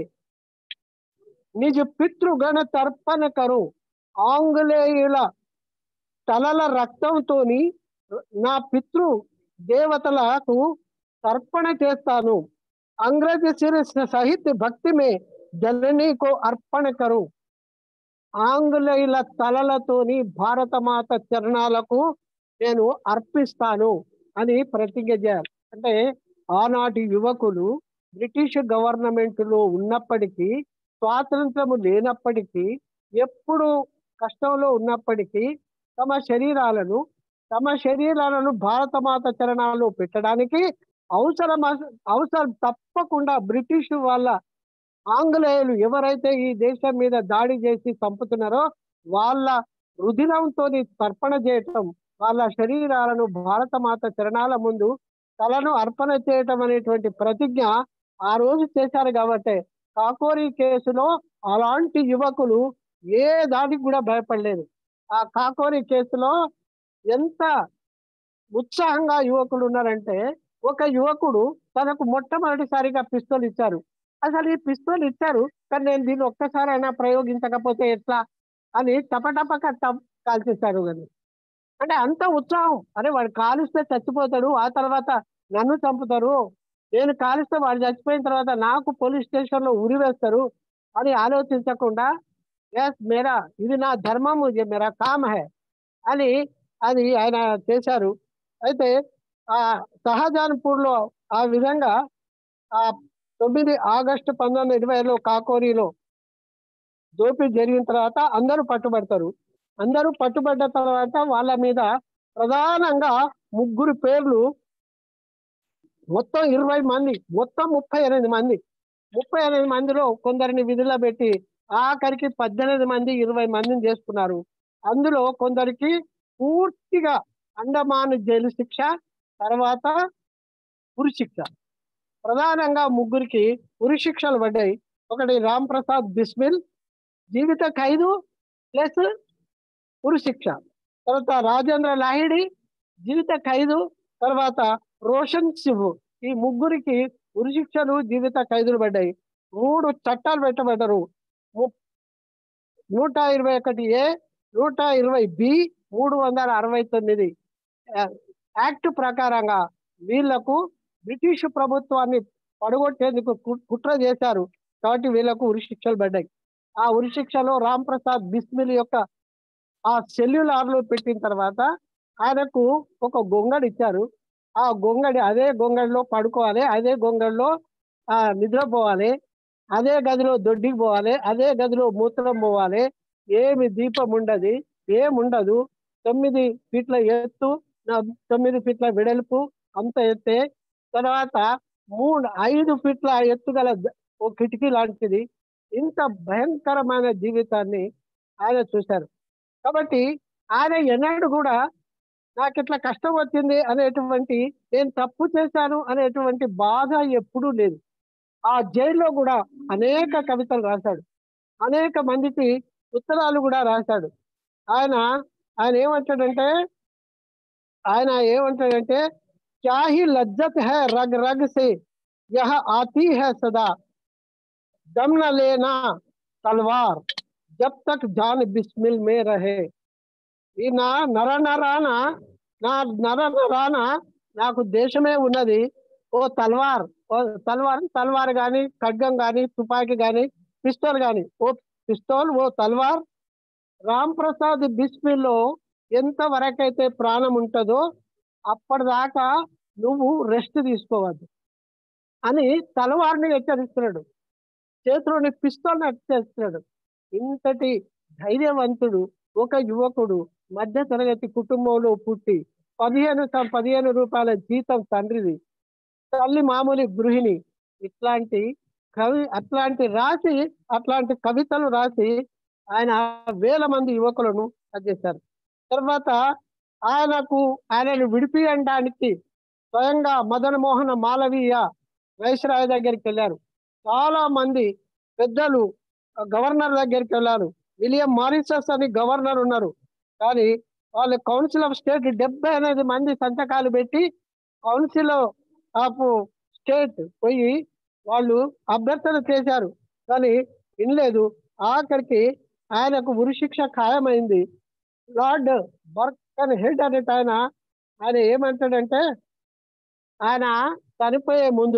నిజ పితృగణ తర్పణ కరు ఆంగ్లేయుల తలల రక్తంతోని నా పితృ దేవతలకు తర్పణ చేస్తాను అంగ్రేజీ శిరస్ సహిత్ భక్తి మే జననీ కో అర్పణ కరు ఆంగ్లేయుల తలలతోని భారతమాత చరణాలకు నేను అర్పిస్తాను అని ప్రతిజ్ఞ చేయాలి అంటే ఆనాటి యువకులు బ్రిటిష్ గవర్నమెంట్ లో ఉన్నప్పటికీ స్వాతంత్రము లేనప్పటికీ ఎప్పుడు కష్టంలో ఉన్నప్పటికీ తమ శరీరాలను తమ శరీరాలను భారతమాత చరణాల్లో పెట్టడానికి అవసరం అవసరం తప్పకుండా బ్రిటిష్ వాళ్ళ ఆంగ్లేయులు ఎవరైతే ఈ దేశం మీద దాడి చేసి చంపుతున్నారో వాళ్ళ రుధిరంతో తర్పణ చేయటం వాళ్ళ శరీరాలను భారతమాత చరణాల ముందు తలను అర్పణ చేయటం అనేటువంటి ప్రతిజ్ఞ ఆ రోజు చేశారు కాబట్టి కాకోరీ కేసులో అలాంటి యువకులు ఏ దానికి కూడా భయపడలేదు ఆ కాకోరీ కేసులో ఎంత ఉత్సాహంగా యువకులు ఉన్నారంటే ఒక యువకుడు తనకు మొట్టమొదటిసారిగా పిస్తోల్ ఇచ్చారు అసలు ఈ పిస్తోల్ ఇచ్చారు కానీ నేను దీన్ని ఒక్కసారైనా ప్రయోగించకపోతే ఎట్లా అని టపటపక టప్ కాల్చేశారు కానీ అంటే అంత ఉత్సాహం అరే వాడు కాలుస్తే చచ్చిపోతాడు ఆ తర్వాత నన్ను చంపుతారు నేను కాలుస్తే వాడు చచ్చిపోయిన తర్వాత నాకు పోలీస్ స్టేషన్ లో ఉరి వేస్తారు అని ఆలోచించకుండా ఎస్ మేరా ఇది నా ధర్మము ఇది మేరా కామ్ హే అని అది ఆయన చేశారు అయితే ఆ షహజాన్పూర్ లో ఆ విధంగా ఆ తొమ్మిది ఆగస్టు పంతొమ్మిది ఇరవైలో కాకోరీలో దోపిడీ జరిగిన తర్వాత అందరూ పట్టుబడతారు అందరూ పట్టుబడ్డ తర్వాత వాళ్ళ మీద ప్రధానంగా ముగ్గురు పేర్లు మొత్తం ఇరవై మంది మొత్తం ముప్పై ఎనిమిది మంది ముప్పై ఎనిమిది మందిలో కొందరిని విధుల్లో పెట్టి ఆఖరికి పద్దెనిమిది మంది ఇరవై మందిని చేసుకున్నారు అందులో కొందరికి పూర్తిగా అండమాన్ జైలు శిక్ష తర్వాత ఉరి శిక్ష ప్రధానంగా ముగ్గురికి ఉరి శిక్షలు పడ్డాయి ఒకటి రామ్ ప్రసాద్ బిస్మిల్ జీవిత ఖైదు ప్లస్ ఉరి శిక్ష తర్వాత రాజేంద్ర లాహిడి జీవిత ఖైదు తర్వాత రోషన్ శివ్ ఈ ముగ్గురికి ఉరి శిక్షలు జీవిత ఖైదులు పడ్డాయి మూడు చట్టాలు పెట్టబడ్డారు ము- నూట ఇరవై ఒకటి ఏ నూట ఇరవై బి మూడు వందల అరవై తొమ్మిది ఆ, యాక్ట్ ప్రకారంగా వీళ్లకు బ్రిటిష్ ప్రభుత్వాన్ని పడగొట్టేందుకు కు- కుట్ర చేశారు కాబట్టి వీళ్లకు ఉరి శిక్షలు పడ్డాయి ఆ ఉరి శిక్షలో రామ్ ప్రసాద్ బిస్మిల్ యొక్క ఆ సెల్యులార్ లో పెట్టిన తర్వాత ఆయనకు ఒక గొంగడి ఇచ్చారు ఆ గొంగడి అదే గొంగడిలో పడుకోవాలి అదే గొంగడిలో ఆ నిద్రపోవాలి అదే గదిలో దొడ్డికి పోవాలి అదే గదిలో మూత్రం పోవాలి ఏమి దీపం ఉండదు ఏముండదు తొమ్మిది ఫీట్ల ఎత్తు నా- తొమ్మిది ఫీట్ల వెడల్పు అంత ఎత్తే తర్వాత మూడు ఐదు ఫీట్ల ఎత్తు గల ద- ఓ కిటికీ లాంటిది ఇంత భయంకరమైన జీవితాన్ని ఆయన చూశారు కాబట్టి ఆయన ఎన్నడూ కూడా నాకు ఇట్లా కష్టం వచ్చింది అనేటువంటి నేను తప్పు చేశాను అనేటువంటి బాధ ఎప్పుడూ లేదు ఆ జైల్లో కూడా అనేక కవితలు రాశాడు అనేక మందికి ఉత్తరాలు కూడా రాశాడు ఆయన ఆయన ఏమంటాడంటే ఆయన ఏమంటాడంటే క్యాహి లజ్జత్ హై రగ్ రగ్ సే యహ ఆతీ హై సదా దమ్ న లేనా తల్వార్ జబ్ తక్ జాన్ బిస్మిల్ మే రహే ఈ నా నర నరాన నా నర నరాన నాకు దేశమే ఉన్నది ఓ తల్వార్ ఓ తల్వార్ తల్వార్ గాని ఖడ్గం గాని తుపాకీ గాని పిస్తోల్ గాని ఓ పిస్తోల్ ఓ తల్వార్ రామ్ ప్రసాద్ బిస్మిల్లో ఎంత వరకైతే ప్రాణం ఉంటుందో అప్పటిదాకా నువ్వు రెస్ట్ తీసుకోవద్దు అని తలవారిని హెచ్చరిస్తున్నాడు చేతిలోని పిస్తోల్ని హెచ్చరిస్తున్నాడు ఇంతటి ధైర్యవంతుడు ఒక యువకుడు మధ్య తరగతి కుటుంబంలో పుట్టి పదిహేను సం- పదిహేను రూపాయల జీతం తండ్రిది తల్లి మామూలు గృహిణి ఇట్లాంటి కవి అట్లాంటి రాసి అట్లాంటి కవితలు రాసి ఆయన వేల మంది యువకులను చేశారు తర్వాత ఆయనకు ఆయనను విడిపియడానికి స్వయంగా మదన్ మోహన మాలవీయ వైస్రాయ్ దగ్గరికి వెళ్ళారు చాలా మంది పెద్దలు ఆ గవర్నర్ దగ్గరికి వెళ్ళారు విలియం మారిసస్ అని గవర్నర్ ఉన్నారు కానీ వాళ్ళు కౌన్సిల్ ఆఫ్ స్టేట్ డెబ్బై ఎనిమిది మంది సంతకాలు పెట్టి కౌన్సిల్ ఆఫ్ స్టేట్ పోయి వాళ్ళు అభ్యర్థన చేశారు కానీ వినలేదు ఆఖరికి ఆయనకు ఉరిశిక్ష ఖాయమైంది లార్డ్ బర్కన్ హెడ్ అనేట ఆయన ఆయన ఏమంటాడంటే ఆయన చనిపోయే ముందు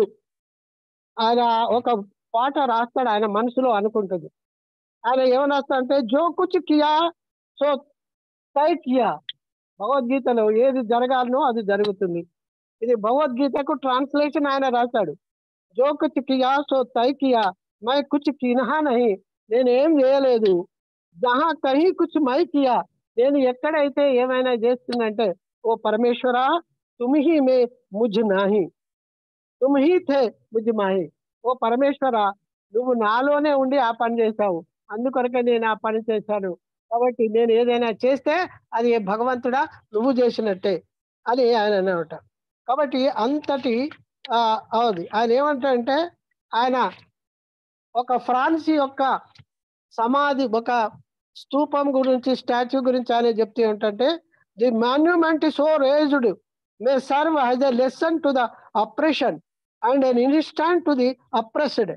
ఆయన ఒక పాట రాస్తాడు ఆయన మనసులో అనుకుంటుంది ఆయన ఏమని రాస్తాడంటే జో కుచ్ కియా సో తై కియా భగవద్గీతలో ఏది జరగాలనో అది జరుగుతుంది ఇది భగవద్గీతకు ట్రాన్స్లేషన్ ఆయన రాశాడు జో కుచ్ కియా సో తై కియా మై కుచ్ కినహా నహి నేనేం చేయలేదు జహా కహీ కుచ్ మై కియా నేను ఎక్కడైతే ఏమైనా చేస్తుందంటే ఓ పరమేశ్వర తుమ్ హీ మే ముझ నాహి తుమ్ హీ థే ముझ మాహి ఓ పరమేశ్వర నువ్వు నాలోనే ఉండి ఆ పని చేశావు అందుకొరకే నేను ఆ పని చేశాను కాబట్టి నేను ఏదైనా చేస్తే అది భగవంతుడా నువ్వు చేసినట్టే అని ఆయన అన్నమాట కాబట్టి అంతటి ఆ, అవుది ఆయన ఏమంటాడంటే ఆయన ఒక ఫ్రాన్స్ యొక్క సమాధి ఒక స్తూపం గురించి స్టాచ్యూ గురించి ఆయన చెప్తే ఏంటంటే the monument so raised may serve as a lesson to the oppression and an instant to the oppressed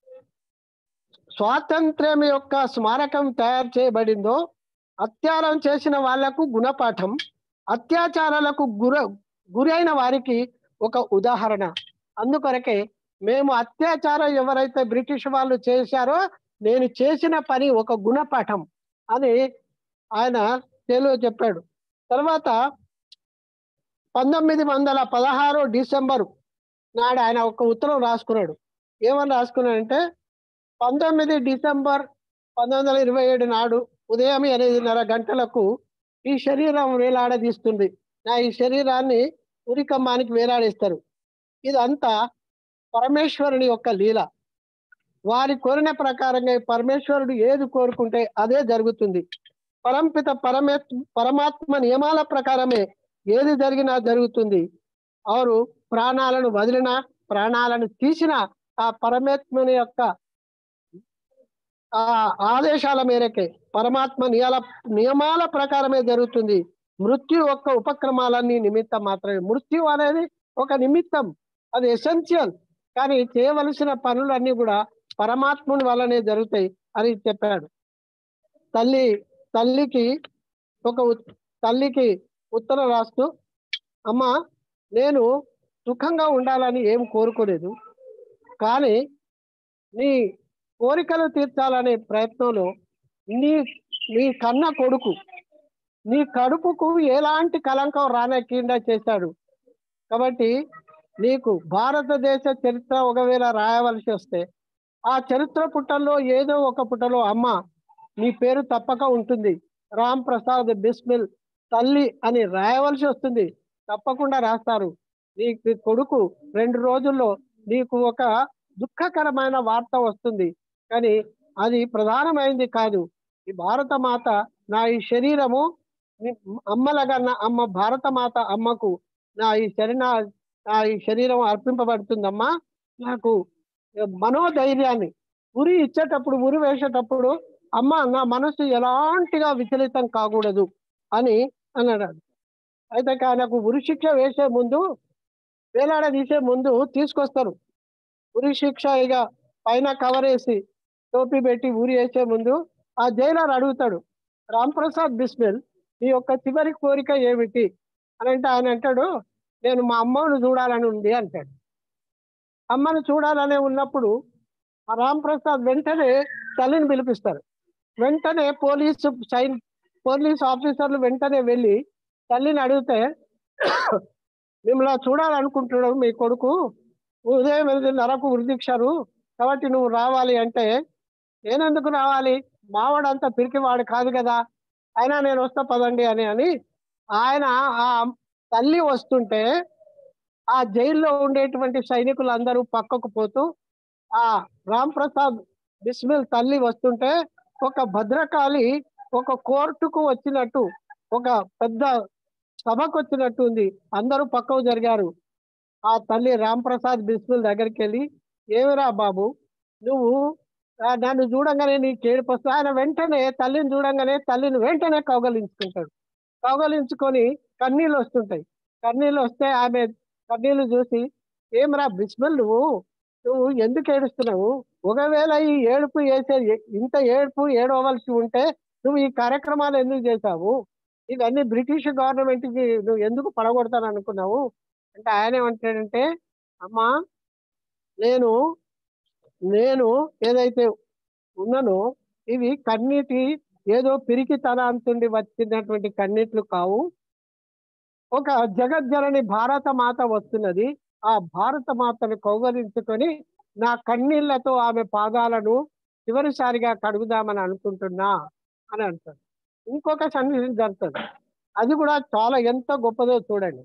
స్వాతంత్ర్యం యొక్క స్మారకం తయారు చేయబడిందో అత్యారం చేసిన వాళ్లకు గుణపాఠం అత్యాచారాలకు గుర గురైన వారికి ఒక ఉదాహరణ అందుకొరకే మేము అత్యాచారం ఎవరైతే బ్రిటిష్ వాళ్ళు చేశారో నేను చేసిన పని ఒక గుణపాఠం అని ఆయన తెలుగు చెప్పాడు తర్వాత పంతొమ్మిది వందల పదహారు డిసెంబరు నాడు ఆయన ఒక ఉత్తరం రాసుకున్నాడు ఏమని రాసుకున్నాడంటే పంతొమ్మిది డిసెంబర్ పంతొమ్మిది వందల ఇరవై ఏడు నాడు ఉదయం ఎనిమిదిన్నర గంటలకు ఈ శరీరం వేలాడదీస్తుంది నా ఈ శరీరాన్ని ఉరికంబానికి వేలాడేస్తారు ఇదంతా పరమేశ్వరుని యొక్క లీల వారి కోరిన ప్రకారంగా ఈ పరమేశ్వరుడు ఏది కోరుకుంటే అదే జరుగుతుంది పరంపిత పరమే పరమాత్మ నియమాల ప్రకారమే ఏది జరిగినా జరుగుతుంది వారు ప్రాణాలను వదిలిన ప్రాణాలను తీసిన ఆ పరమాత్మని యొక్క ఆ ఆదేశాల మేరకే పరమాత్మ నియాల నియమాల ప్రకారమే జరుగుతుంది మృత్యు యొక్క ఉపక్రమాలన్నీ నిమిత్తం మాత్రమే మృత్యు అనేది ఒక నిమిత్తం అది ఎసెన్షియల్ కానీ చేయవలసిన పనులన్నీ కూడా పరమాత్ముని వల్లనే జరుగుతాయి అని చెప్పాడు తల్లి తల్లికి ఒక ఉత్- తల్లికి ఉత్తరం రాస్తూ అమ్మ నేను సుఖంగా ఉండాలని ఏం కోరుకోలేదు కానీ నీ కోరికలు తీర్చాలనే ప్రయత్నంలో నీ నీ కన్న కొడుకు నీ కడుపుకు ఎలాంటి కలంకం రానకుండా చేశాడు కాబట్టి నీకు భారతదేశ చరిత్ర ఒకవేళ రాయవలసి వస్తే ఆ చరిత్ర పుటల్లో ఏదో ఒక పుటలో అమ్మ నీ పేరు తప్పక ఉంటుంది రామ్ ప్రసాద్ బిస్మిల్ తల్లి అని రాయవలసి వస్తుంది తప్పకుండా రాస్తారు నీకు కొడుకు రెండు రోజుల్లో నీకు ఒక దుఃఖకరమైన వార్త వస్తుంది కానీ అది ప్రధానమైనది కాదు ఈ భారత మాత నా ఈ శరీరము ని- అమ్మలగన్న అమ్మ భారత మాత అమ్మకు నా ఈ శరీర నా ఈ శరీరం అర్పింపబడుతుందమ్మా నాకు మనోధైర్యాన్ని ఉరి ఇచ్చేటప్పుడు ఉరి వేసేటప్పుడు అమ్మ నా మనసు ఎలాంటిగా విచలితం కాకూడదు అని అన్నాడు అయితే ఆయనకు ఉరి శిక్ష వేసే ముందు వేలాడదీసే ముందు తీసుకొస్తారు ఉరి శిక్ష ఇక పైన కవర్ వేసి టోపీ పెట్టి ఊరి వేసే ముందు ఆ జైలర్ అడుగుతాడు రామ్ ప్రసాద్ బిస్మిల్ నీ యొక్క చివరి కోరిక ఏమిటి అని అంటే ఆయన అంటాడు నేను మా అమ్మను చూడాలని ఉంది అంటాడు అమ్మను చూడాలనే ఉన్నప్పుడు ఆ రామ్ ప్రసాద్ వెంటనే తల్లిని పిలిపిస్తారు వెంటనే పోలీసు సైన్ పోలీస్ ఆఫీసర్లు వెంటనే వెళ్ళి తల్లిని అడిగితే మిమ్మల్ని చూడాలనుకుంటున్నాడు మీ కొడుకు ఉదయం ఎనిమిదిన్నరకు ఉరిదీక్షారు కాబట్టి నువ్వు రావాలి అంటే నేనెందుకు రావాలి మావాడంతా పిరికివాడు కాదు కదా అయినా నేను వస్తా పదండి అని అని ఆయన ఆ తల్లి వస్తుంటే ఆ జైల్లో ఉండేటువంటి సైనికులు అందరూ పక్కకు పోతూ ఆ రామ్ ప్రసాద్ బిస్మిల్ తల్లి వస్తుంటే ఒక భద్రకాళి ఒక కోర్టుకు వచ్చినట్టు ఒక పెద్ద సభకు వచ్చినట్టు ఉంది అందరూ పక్కకు జరిగారు ఆ తల్లి రామ్ ప్రసాద్ బిస్మిల్ దగ్గరికి వెళ్ళి ఏమిరా బాబు నువ్వు ఆ, నన్ను చూడంగానే నీకు ఏడుపు వస్తుంది ఆయన వెంటనే తల్లిని చూడంగానే తల్లిని వెంటనే కౌగలించుకుంటాడు కౌగలించుకొని కన్నీళ్ళు వస్తుంటాయి కన్నీళ్ళు వస్తే ఆమె కన్నీళ్ళు చూసి ఏమరా బిస్మిల్ నువ్వు నువ్వు ఎందుకు ఏడుస్తున్నావు ఒకవేళ ఈ ఏడుపు వేసే ఇంత ఏడుపు ఏడవలసి ఉంటే నువ్వు ఈ కార్యక్రమాలు ఎందుకు చేశావు ఇవన్నీ బ్రిటిష్ గవర్నమెంట్ కి నువ్వు ఎందుకు పడగొడతాను అనుకున్నావు అంటే ఆయన ఏమంటాడంటే అమ్మా నేను నేను ఏదైతే ఉన్నానో ఇవి కన్నీటి ఏదో పిరికితనాంతుండి వచ్చినటువంటి కన్నీట్లు కావు ఒక జగజ్జనని భారత మాత వస్తున్నది ఆ భారత మాతను కౌగలించుకొని నా కన్నీళ్లతో ఆమె పాదాలను చివరిసారిగా కడుగుదామని అనుకుంటున్నా అని అంటాడు ఇంకొక సన్నిధి జరుగుతుంది అది కూడా చాలా ఎంత గొప్పదో చూడండి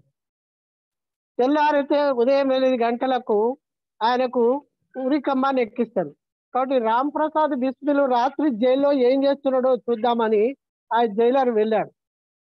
తెల్లారితే ఉదయం ఎనిమిది గంటలకు ఆయనకు ఉరికమ్మాన్ని ఎక్కిస్తారు కాబట్టి రామ్ ప్రసాద్ బిస్మిలు రాత్రి జైల్లో ఏం చేస్తున్నాడో చూద్దామని ఆ జైలర్ వెళ్ళాడు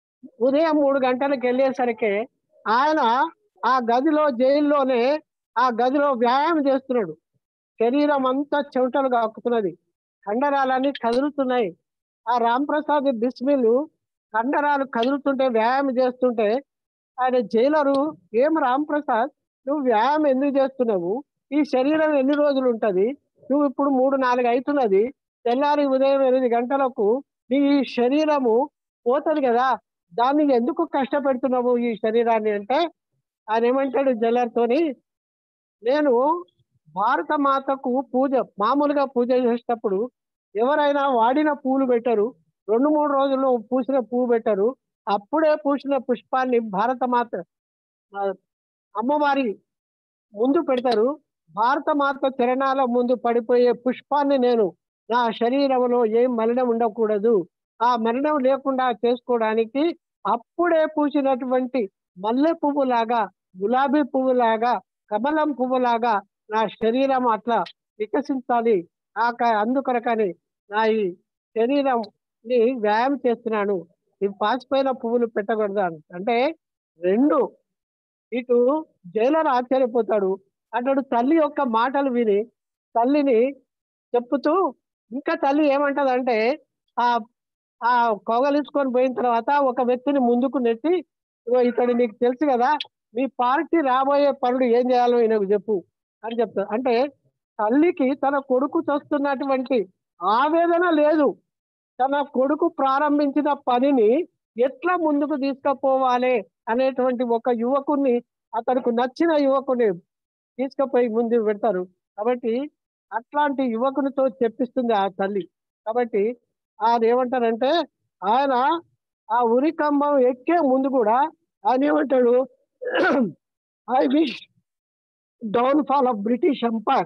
ఉదయం మూడు గంటలకు వెళ్ళేసరికి ఆయన ఆ గదిలో జైల్లోనే ఆ గదిలో వ్యాయామం చేస్తున్నాడు శరీరం అంతా చెమటలు కాకుతున్నది కండరాలన్నీ కదులుతున్నాయి ఆ రామ్ ప్రసాద్ బిస్మిలు కండరాలు కదులుతుంటే వ్యాయామం చేస్తుంటే ఆయన జైలరు ఏం రామ్ ప్రసాద్ నువ్వు వ్యాయామం ఎందుకు చేస్తున్నావు ఈ శరీరం ఎన్ని రోజులు ఉంటది నువ్వు ఇప్పుడు మూడు నాలుగు అవుతున్నది తెల్లారి ఉదయం ఎనిమిది గంటలకు నీ ఈ శరీరము పోతుంది కదా దాన్ని ఎందుకు కష్టపెడుతున్నావు ఈ శరీరాన్ని అంటే ఆయన ఏమంటాడు జైలర్తోని నేను భారత మాతకు పూజ మామూలుగా పూజ చేసేటప్పుడు ఎవరైనా వాడిన పూలు పెట్టరు రెండు మూడు రోజుల్లో పూసిన పువ్వు పెట్టరు అప్పుడే పూసిన పుష్పాన్ని భారత మాత ఆ, అమ్మవారి ముందు పెడతారు భారత మాత చరణాల ముందు పడిపోయే పుష్పాన్ని నేను నా శరీరంలో ఏం మలినం ఉండకూడదు ఆ మలినం లేకుండా చేసుకోవడానికి అప్పుడే పూసినటువంటి మల్లె పువ్వులాగా గులాబీ పువ్వులాగా కమలం పువ్వులాగా నా శరీరం అట్లా వికసించాలి ఆ క- అందుకొరకని నా ఈ శరీరం ని వ్యాయామం చేస్తున్నాను ఇవి పాసిపోయిన పువ్వులు పెట్టకూడదు అని. అంటే రెండు ఇటు జైలర్ ఆశ్చర్యపోతాడు అతడు తల్లి యొక్క మాటలు విని తల్లిని చెప్పుతూ ఇంకా తల్లి ఏమంటదంటే ఆ ఆ కోగలించుకొని పోయిన తర్వాత ఒక వ్యక్తిని ముందుకు నెట్టి "ఇగో ఇతడు నీకు తెలుసు కదా మీ పార్టీ రాబోయే పనులు ఏం చేయాలో ఈయనకు చెప్పు అని చెప్తాడు అంటే తల్లికి తన కొడుకు చూస్తున్నటువంటి ఆవేదన లేదు తన కొడుకు ప్రారంభించిన పనిని ఎట్లా ముందుకు తీసుకుపోవాలి అనేటువంటి ఒక యువకుని అతనికి నచ్చిన యువకుని తీసుకుపోయి ముందు పెడతారు కాబట్టి అట్లాంటి యువకునితో చెప్పిస్తుంది ఆ తల్లి కాబట్టి ఆయన ఏమంటారంటే ఆయన ఆ ఉరి కంబం ఎక్కే ముందు కూడా ఆయన ఏమంటాడు I wish downfall of British empire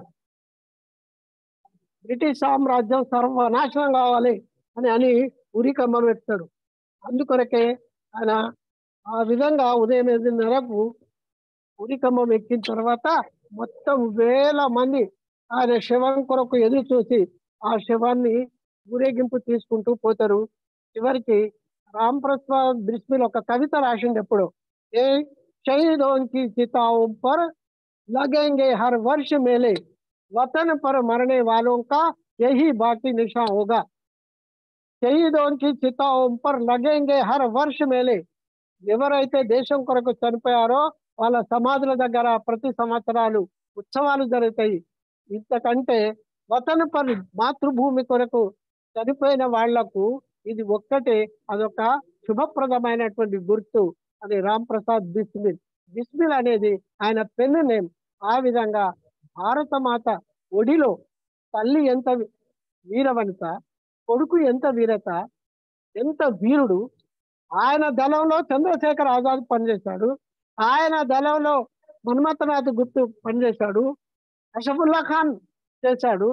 British సామ్రాజ్యం సర్వనాశనం కావాలి అని అని ఉరి కంబం ఎత్తాడు అందుకొరకే ఆయన ఆ విధంగా ఉదయం ఎనిమిదిన్నరకు ఉరి కంబం ఎక్కిన తర్వాత మొత్తం వేల మంది ఆయన శవం కొరకు ఎదురు చూసి ఆ శవాన్ని ఊరేగింపు తీసుకుంటూ పోతారు చివరికి రామ్ ప్రసాద్ బిస్మిల్ ఒక కవిత రాసిండు ఎప్పుడు ఏ शहीदों की चिताओं पर लगेंगे हर वर्ष मेले वतन पर मरने वालों का यही बाकी निशान होगा शहीदों की चिताओं पर लगेंगे हर वर्ष मेले ఎవరైతే దేశం కొరకు చనిపోయారో వాళ్ళ సమాధుల దగ్గర ప్రతి సంవత్సరాలు ఉత్సవాలు జరుగుతాయి ఇంతకంటే వతన పర్ మాతృభూమి కొరకు చనిపోయిన వాళ్లకు ఇది ఒక్కటే అదొక శుభప్రదమైనటువంటి గుర్తు అది రామ్ ప్రసాద్ బిస్మిల్ బిస్మిల్ అనేది ఆయన పెన్ నేమ్ ఆ విధంగా భారత మాత ఒడిలో తల్లి ఎంత వీరవనిత కొడుకు ఎంత వీరత ఎంత వీరుడు ఆయన దళంలో చంద్రశేఖర్ ఆజాద్ పనిచేశాడు ఆయన దళంలో మన్మథనాథ్ గుప్తు పనిచేశాడు అషఫుల్లా ఖాన్ చేశాడు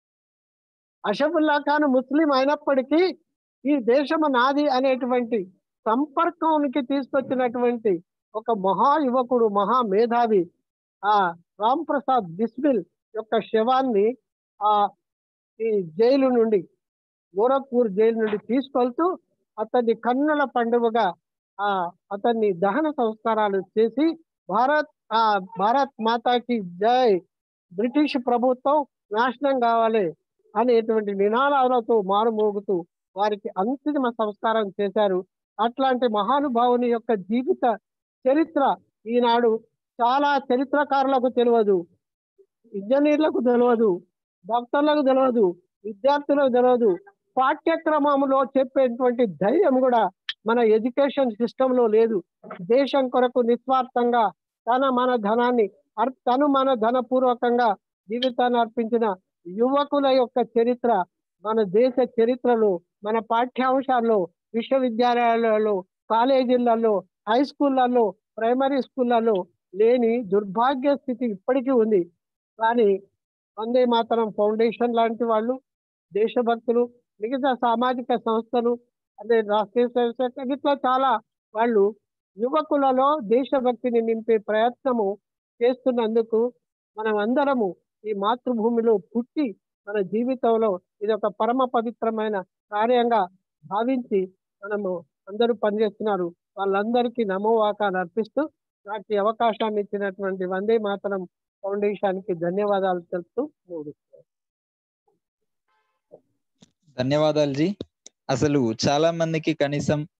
అషఫుల్లా ఖాన్ ముస్లిం అయినప్పటికీ ఈ దేశము నాది అనేటువంటి సంపర్కానికి తీసుకొచ్చినటువంటి ఒక మహా యువకుడు మహా మేధావి ఆ రామ్ ప్రసాద్ బిస్మిల్ యొక్క శవాన్ని ఆ ఈ జైలు నుండి గోరఖ్పూర్ జైలు నుండి తీసుకెళ్తూ అతన్ని కన్నుల పండుగగా ఆ అతన్ని దహన సంస్కారాలు చేసి భారత్ ఆ భారత్ మాతాకి జై బ్రిటిష్ ప్రభుత్వం నాశనం కావాలి అనేటువంటి నినాదాలతో మారుమోగుతూ వారికి అంతిమ సంస్కారం చేశారు అట్లాంటి మహానుభావుని యొక్క జీవిత చరిత్ర ఈనాడు చాలా చరిత్రకారులకు తెలియదు ఇంజనీర్లకు తెలియదు డాక్టర్లకు తెలియదు విద్యార్థులకు తెలియదు పాఠ్యక్రమంలో చెప్పేటువంటి ధైర్యం కూడా మన ఎడ్యుకేషన్ సిస్టమ్ లో లేదు దేశం కొరకు నిస్వార్థంగా తన మన ధనాన్ని అర్- తను మన ధనపూర్వకంగా జీవితాన్ని అర్పించిన యువకుల యొక్క చరిత్ర మన దేశ చరిత్రలో మన పాఠ్యాంశాల్లో విశ్వవిద్యాలయాలలో కాలేజీలలో హై స్కూళ్ళల్లో ప్రైమరీ స్కూళ్ళల్లో లేని దుర్భాగ్య స్థితి ఇప్పటికీ ఉంది కానీ వందే మాతరం ఫౌండేషన్ లాంటి వాళ్ళు దేశభక్తులు మిగతా సామాజిక సంస్థలు అదే రాష్ట్రీయ స్వయం సేవక ఇట్లా చాలా వాళ్ళు యువకులలో దేశభక్తిని నింపే ప్రయత్నము చేస్తున్నందుకు మనం అందరము ఈ మాతృభూమిలో పుట్టి మన జీవితంలో ఇది ఒక పరమ పవిత్రమైన కార్యంగా భావించి మనము అందరూ పనిచేస్తున్నారు వాళ్ళందరికీ నమోవాకాలు అర్పిస్తూ నాకు ఈ అవకాశాన్ని ఇచ్చినటువంటి వందే మాతరం ఫౌండేషన్కి ధన్యవాదాలు తెలుపుతూ ముగిస్తున్నాను. ధన్యవాదాలు జీ అసలు చాలా మందికి కనీసం